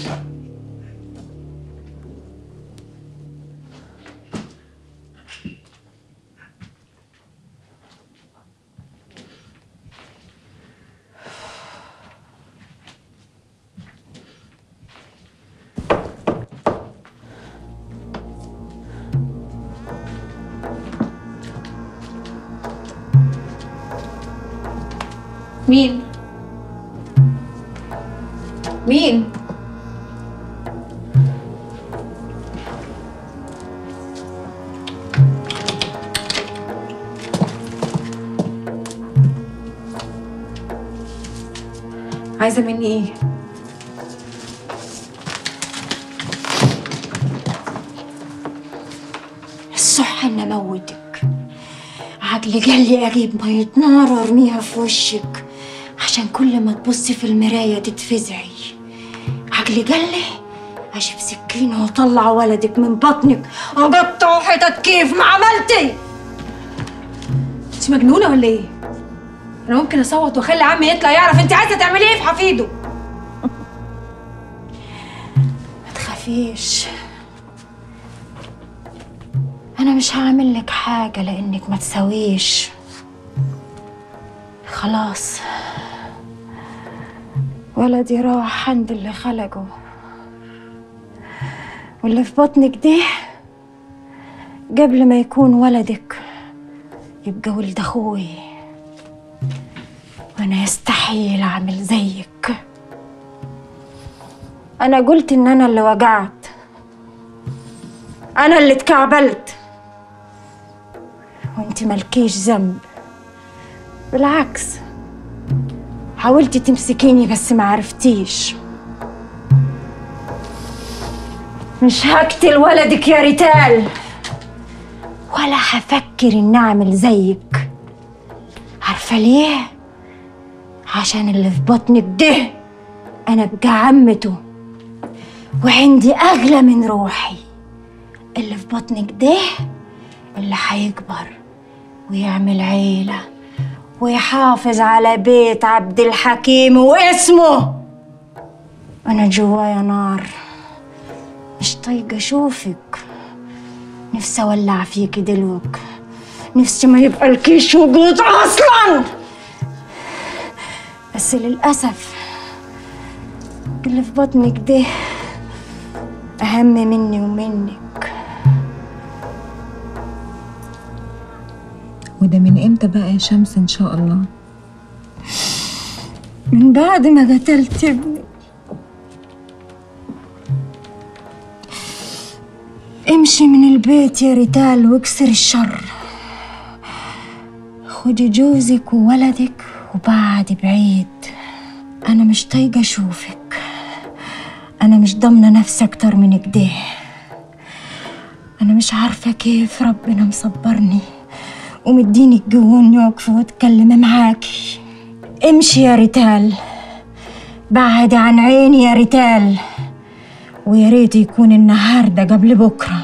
مين؟ مين؟ عايزة مني ايه؟ الصح ان اموتك عقلي قال لي اجيب ميه نار وارميها في وشك عشان كل ما تبصي في المرايه تتفزعي عقلي قال لي اجيب سكينه واطلع ولدك من بطنك اقطعه حتت كيف ما عملتي انت مجنونة ولا ايه؟ انا ممكن اصوت واخلي عمي يطلع يعرف انت عايزة تعملي ايه في حفيده ما تخافيش انا مش هعمل لك حاجه لانك ما تسويش خلاص ولدي راح عند اللي خلقه واللي في بطنك ده قبل ما يكون ولدك يبقى ولد اخوي وانا يستحيل اعمل زيك انا قلت ان انا اللي وجعت انا اللي اتكعبلت وانت مالكيش ذنب بالعكس حاولتي تمسكيني بس ما عرفتيش مش هقتل ولدك يا ريتال ولا هفكر ان اعمل زيك عارفه ليه عشان اللي في بطنك ده انا ابقى عمته وعندي اغلى من روحي اللي في بطنك ده اللي هيكبر ويعمل عيلة ويحافظ على بيت عبد الحكيم واسمه أنا جوايا نار مش طايقة أشوفك نفسي أولع فيكي دلوك نفسي ما يبقى الكيش وجود أصلا بس للأسف اللي في بطنك ده أهم مني ومنك وده من امتى بقى يا شمس ان شاء الله من بعد ما قتلت ابني امشي من البيت يا ريتال واكسر الشر خدي جوزك وولدك وبعدي بعيد انا مش طايقه اشوفك انا مش ضامنه نفسي اكتر من كده انا مش عارفه كيف ربنا مصبرني ومديني الجو اني واقفه واتكلم معاكي امشي يا ريتال بعد عن عيني يا ريتال ويا ريت يكون النهارده قبل بكره